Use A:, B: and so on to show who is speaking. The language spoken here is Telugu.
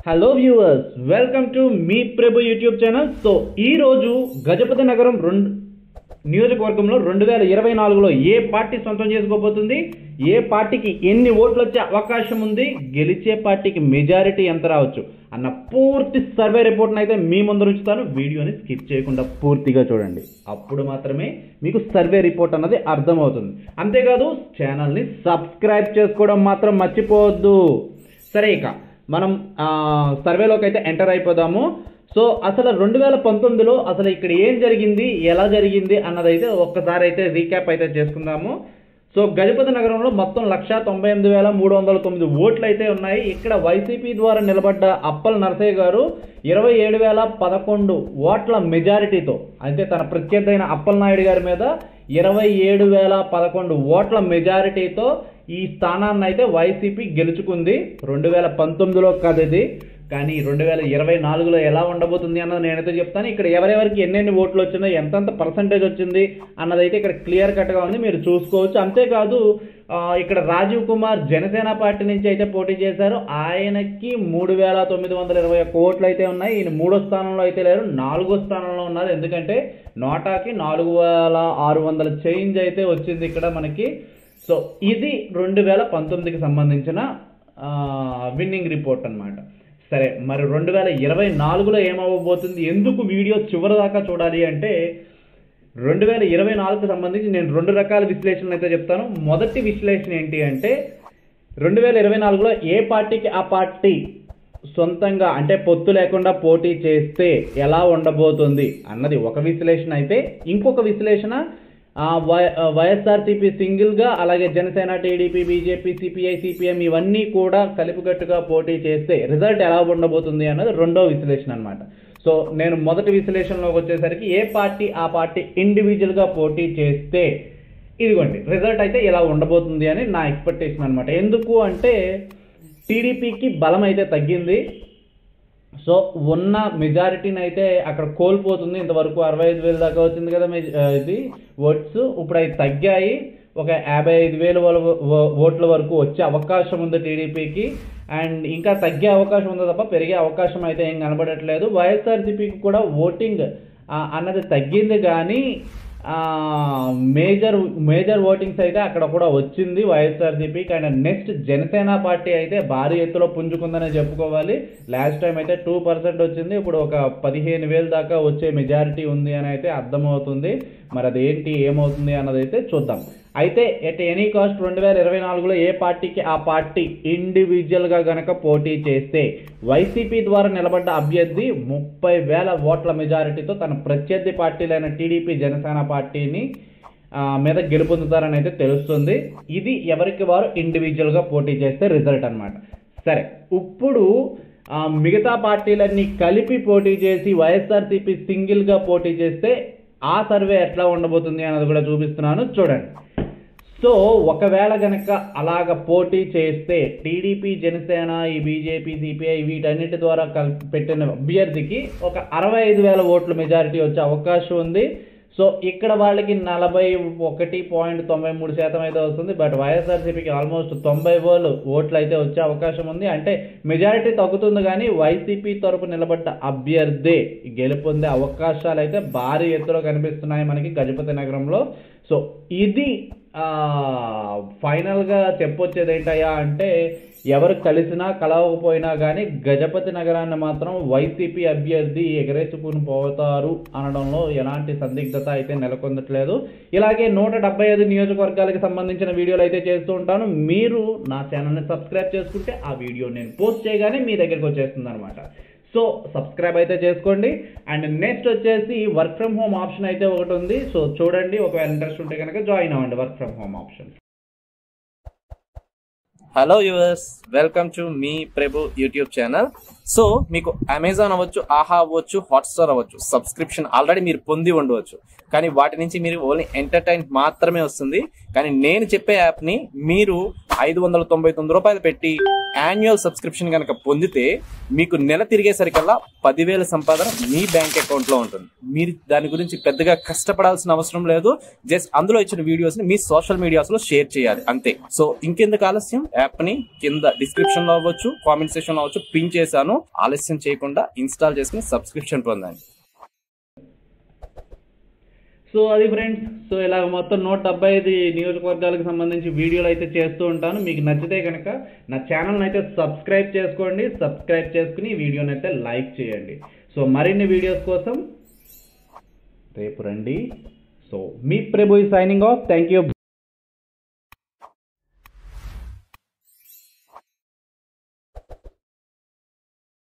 A: హలో వ్యూవర్స్ వెల్కమ్ టు మీ ప్రభు యూట్యూబ్ ఛానల్ సో ఈ రోజు గజపతి నగరం రెండు నియోజకవర్గంలో రెండు వేల ఇరవై నాలుగులో ఏ పార్టీ సొంతం చేసుకోబోతుంది ఏ పార్టీకి ఎన్ని ఓట్లు వచ్చే అవకాశం ఉంది గెలిచే పార్టీకి మెజారిటీ ఎంత రావచ్చు అన్న పూర్తి సర్వే రిపోర్ట్ని అయితే మీ ముందు ఉంచుతాను వీడియోని స్కిప్ చేయకుండా పూర్తిగా చూడండి అప్పుడు మాత్రమే మీకు సర్వే రిపోర్ట్ అన్నది అర్థమవుతుంది అంతేకాదు ఛానల్ని సబ్స్క్రైబ్ చేసుకోవడం మాత్రం మర్చిపోవద్దు సరే ఇక మనం ఆ, సర్వేలోకి అయితే ఎంటర్ అయిపోదాము సో అసలు రెండు వేల పంతొమ్మిదిలో అసలు ఇక్కడ ఏం జరిగింది ఎలా జరిగింది అన్నదైతే ఒక్కసారి అయితే రీక్యాప్ అయితే చేసుకుందాము సో గజపతి నగరంలో మొత్తం లక్షా తొంభై ఎనిమిది వేల మూడు వందల తొమ్మిది ఓట్లు అయితే ఉన్నాయి ఇక్కడ వైసీపీ ద్వారా నిలబడ్డ అప్పల్ నరసయ్య గారు ఇరవై ఏడు వేల పదకొండు ఓట్ల మెజారిటీతో అయితే తన ప్రత్యర్థి అయిన అప్పల్ నాయుడు గారి మీద ఇరవై ఏడు వేల పదకొండు ఓట్ల మెజారిటీతో ఈ స్థానాన్ని అయితే వైసీపీ గెలుచుకుంది రెండు వేల పంతొమ్మిదిలో కాదు ఇది కానీ రెండు వేల ఇరవై నాలుగులో ఎలా ఉండబోతుంది అన్నది నేనైతే చెప్తాను ఇక్కడ ఎవరెవరికి ఎన్నెన్ని ఓట్లు వచ్చినాయి ఎంతెంత పర్సంటేజ్ వచ్చింది అన్నదైతే ఇక్కడ క్లియర్ కట్గా ఉంది మీరు చూసుకోవచ్చు అంతేకాదు ఆ, ఇక్కడ రాజీవ్ కుమార్ జనసేన పార్టీ నుంచి అయితే పోటీ చేశారు ఆయనకి మూడు వేల తొమ్మిది వందల ఇరవై ఒక్క ఓట్లు అయితే ఉన్నాయి ఈయన మూడో స్థానంలో అయితే లేరు నాలుగో స్థానంలో ఉన్నారు ఎందుకంటే నోటాకి నాలుగు వేల ఆరు వందల చేంజ్ అయితే వచ్చింది ఇక్కడ మనకి సో ఇది రెండు వేల పంతొమ్మిదికి సంబంధించిన విన్నింగ్ రిపోర్ట్ అన్నమాట సరే మరి రెండు వేల ఇరవై నాలుగులో ఏమవ్వబోతుంది ఎందుకు వీడియో చివరి దాకా చూడాలి అంటే రెండు వేల ఇరవై నాలుగుకి సంబంధించి నేను రెండు రకాల విశ్లేషణలు అయితే చెప్తాను మొదటి విశ్లేషణ ఏంటి అంటే రెండు వేల ఇరవై నాలుగులో ఏ పార్టీకి ఆ పార్టీ సొంతంగా అంటే పొత్తు లేకుండా పోటీ చేస్తే ఎలా ఉండబోతుంది అన్నది ఒక విశ్లేషణ అయితే ఇంకొక విశ్లేషణ ఆ, వై- ఆ, వైఎస్ఆర్సీపీ సింగిల్గా అలాగే Janasena TDP BJP CPI CPM ఇవన్నీ కూడా కలిపికట్టుగా పోటీ చేస్తే రిజల్ట్ ఎలా ఉండబోతుంది అన్నది రెండో విశ్లేషణ అనమాట సో నేను మొదటి విశ్లేషణలోకి వచ్చేసరికి ఏ పార్టీ ఆ పార్టీ ఇండివిజువల్గా పోటీ చేస్తే ఇదిగోండి రిజల్ట్ అయితే ఇలా ఉండబోతుంది అని నా ఎక్స్పెక్టేషన్ అనమాట ఎందుకు అంటే టీడీపీకి బలం అయితే తగ్గింది సో ఉన్న మెజారిటీని అయితే అక్కడ కోల్పోతుంది ఇంతవరకు అరవై ఐదు వేలు దాకా వచ్చింది కదా మెజ- ఆ, ఇది ఓట్స్ ఇప్పుడు అవి తగ్గాయి ఒక యాభై ఐదు వేల వల- ఓ- ఓట్ల వరకు వచ్చే అవకాశం ఉంది టీడీపీకి అండ్ ఇంకా తగ్గే అవకాశం ఉంది తప్ప పెరిగే అవకాశం అయితే ఏం కనబడట్లేదు వైఎస్ఆర్సీపీకి కూడా ఓటింగ్ ఆ, అన్నది తగ్గింది కానీ మేజర్ మేజర్ ఓటింగ్స్ అయితే అక్కడ కూడా వచ్చింది వైఎస్ఆర్సీపీకి అండ్ నెక్స్ట్ జనసేన పార్టీ అయితే భారీ ఎత్తులో పుంజుకుందనే చెప్పుకోవాలి లాస్ట్ టైం అయితే టూ పర్సెంట్ వచ్చింది ఇప్పుడు ఒక పదిహేను వేలు దాకా వచ్చే మెజారిటీ ఉంది అని అయితే అర్థమవుతుంది మరి అదేంటి ఏమవుతుంది అన్నది అయితే చూద్దాం అయితే ఎట్ ఎనీ కాస్ట్ రెండు వేల ఇరవై నాలుగులో ఏ పార్టీకి ఆ పార్టీ ఇండివిజువల్గా గనక పోటీ చేస్తే వైసీపీ ద్వారా నిలబడ్డ అభ్యర్థి ముప్పై వేల ఓట్ల మెజారిటీతో తన ప్రత్యర్థి పార్టీలైన టీడీపీ జనసేన పార్టీని ఆ, మీద గెలుపొందుతారని అయితే తెలుస్తుంది ఇది ఎవరికి వారు ఇండివిజువల్గా పోటీ చేస్తే రిజల్ట్ అన్నమాట సరే ఇప్పుడు ఆ, మిగతా పార్టీలన్నీ కలిపి పోటీ చేసి వైఎస్ఆర్సీపీ సింగిల్గా పోటీ చేస్తే ఆ సర్వే ఎట్లా ఉండబోతుంది అన్నది కూడా చూపిస్తున్నాను చూడండి సో ఒకవేళ గనక అలాగ పోటీ చేస్తే టీడీపీ జనసేన ఈ బీజేపీ సిపిఐ వీటన్నిటి ద్వారా కల్ పెట్టిన అభ్యర్థికి ఒక అరవై ఐదు వేల ఓట్ల మెజారిటీ వచ్చే అవకాశం ఉంది సో ఇక్కడ వాళ్ళకి నలభై ఒకటి పాయింట్ తొంభై మూడు శాతం అయితే వస్తుంది బట్ వైఎస్ఆర్సీపీకి ఆల్మోస్ట్ తొంభై వేలు ఓట్లు అయితే వచ్చే అవకాశం ఉంది అంటే మెజారిటీ తగ్గుతుంది కానీ వైసీపీ తరపు నిలబడ్డ అభ్యర్థి గెలుపొందే అవకాశాలు అయితే భారీ ఎత్తులో కనిపిస్తున్నాయి మనకి గజపతి నగరంలో సో ఇది ఆ, ఫైనల్గా చెప్పొచ్చేది ఏంటయ్యా అంటే ఎవరు కలిసినా కలవకపోయినా కానీ గజపతి నగరాన్ని మాత్రం వైసీపీ అభ్యర్థి ఎగరేసుకుని పోతారు అనడంలో ఎలాంటి సందిగ్ధత అయితే నెలకొందట్లేదు ఇలాగే నూట డెబ్బై ఐదు నియోజకవర్గాలకు సంబంధించిన వీడియోలు అయితే చేస్తూ ఉంటాను మీరు నా ఛానల్ని సబ్స్క్రైబ్ చేసుకుంటే ఆ వీడియో నేను పోస్ట్ చేయగానే మీ దగ్గరికి వచ్చేస్తుంది అనమాట సో సబ్స్క్రైబ్ అయితే చేసుకోండి అండ్ నెక్స్ట్ వచ్చేసి వర్క్ ఫ్రమ్ హోమ్ ఆప్షన్ అయితే ఒకటి ఉంది సో చూడండి ఒకవేళ ఇంట్రెస్ట్ ఉంటే కనుక జాయిన్ అవ్వండి work from home option
B: hello viewers welcome to మీ ప్రభు యూట్యూబ్ ఛానల్ సో మీకు అమెజాన్ అవ్వచ్చు ఆహా అవ్వచ్చు హాట్స్టార్ అవ్వచ్చు సబ్స్క్రిప్షన్ ఆల్రెడీ మీరు పొంది ఉండవచ్చు కానీ వాటి నుంచి మీరు ఓన్లీ ఎంటర్టైన్ మాత్రమే వస్తుంది కానీ నేను చెప్పే యాప్ ని మీరు ఐదు వందల తొంభై తొమ్మిది రూపాయలు పెట్టి యాన్యువల్ సబ్స్క్రిప్షన్ కనుక పొందితే మీకు నెల తిరిగేసరికల్లా పదివేల సంపాదన మీ బ్యాంక్ అకౌంట్ లో ఉంటుంది మీరు దాని గురించి పెద్దగా కష్టపడాల్సిన అవసరం లేదు జస్ట్ అందులో ఇచ్చిన వీడియోస్ ని మీ సోషల్ మీడియాస్ లో షేర్ చేయాలి అంతే సో ఇంకెందుకు ఆలస్యం యాప్ ని కింద డిస్క్రిప్షన్ లో అవ్వచ్చు కామెంట్ సెక్షన్ లో అవ్వచ్చు పిన్ చేశాను ఆలస్యం చేయకుండా ఇన్స్టాల్ చేసుకుని సబ్స్క్రిప్షన్ పొందండి
A: సో అది ఫ్రెండ్స్ సో ఇలాగ మొత్తం నూట డెబ్బై ఐదు నియోజకవర్గాలకు సంబంధించి వీడియోలు అయితే చేస్తూ ఉంటాను మీకు నచ్చితే కనుక నా ఛానల్ని అయితే సబ్స్క్రైబ్ చేసుకోండి సబ్స్క్రైబ్ చేసుకుని ఈ వీడియోని అయితే లైక్ చేయండి సో మరిన్ని వీడియోస్ కోసం రేపు రండి సో మీ Prabhu signing off thank you